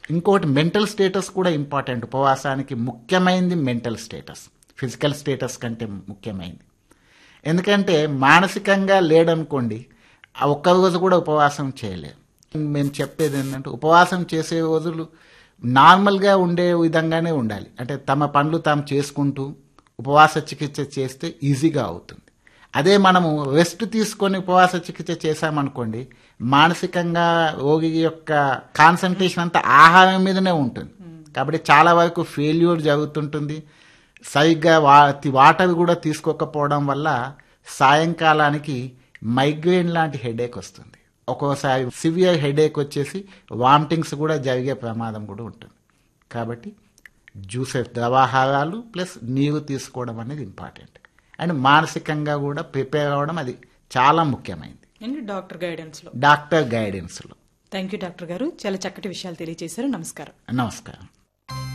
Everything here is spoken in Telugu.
ఇంకోటి మెంటల్ స్టేటస్ కూడా ఇంపార్టెంట్ ఉపవాసానికి ముఖ్యమైనది మెంటల్ స్టేటస్ ఫిజికల్ స్టేటస్ కంటే ముఖ్యమైనది ఎందుకంటే మానసికంగా లేడనుకోండి ఆ ఒక్క రోజు కూడా ఉపవాసం చేయలేరు మేము చెప్పేది ఏంటంటే ఉపవాసం చేసే రోజులు నార్మల్గా ఉండే విధంగానే ఉండాలి అంటే తమ పనులు తాము చేసుకుంటూ ఉపవాస చికిత్స చేస్తే ఈజీగా అవుతుంది అదే మనము రెస్ట్ తీసుకొని ఉపవాస చికిత్స చేశామనుకోండి మానసికంగా రోగి యొక్క కాన్సన్ట్రేషన్ అంతా ఆహారం మీదనే ఉంటుంది కాబట్టి చాలా వరకు ఫెయిల్యూర్ జరుగుతుంటుంది సరిగ్గా వా వాటర్ కూడా తీసుకోకపోవడం వల్ల సాయంకాలానికి మైగ్రేన్ లాంటి హెడేక్ వస్తుంది ఒక్కోసారి సివియర్ హెడేక్ వచ్చేసి వామిటింగ్స్ కూడా జరిగే ప్రమాదం కూడా ఉంటుంది కాబట్టి జ్యూసెస్ ద్రవాహారాలు ప్లస్ నీరు తీసుకోవడం అనేది ఇంపార్టెంట్ అండ్ మానసికంగా కూడా ప్రిపేర్ అవ్వడం అది చాలా ముఖ్యమైనది అండ్ డాక్టర్ గైడెన్స్ లో డాక్టర్ గైడెన్స్లో థ్యాంక్ యూ డాక్టర్ గారు చాలా చక్కటి విషయాలు తెలియజేశారు నమస్కారం నమస్కారం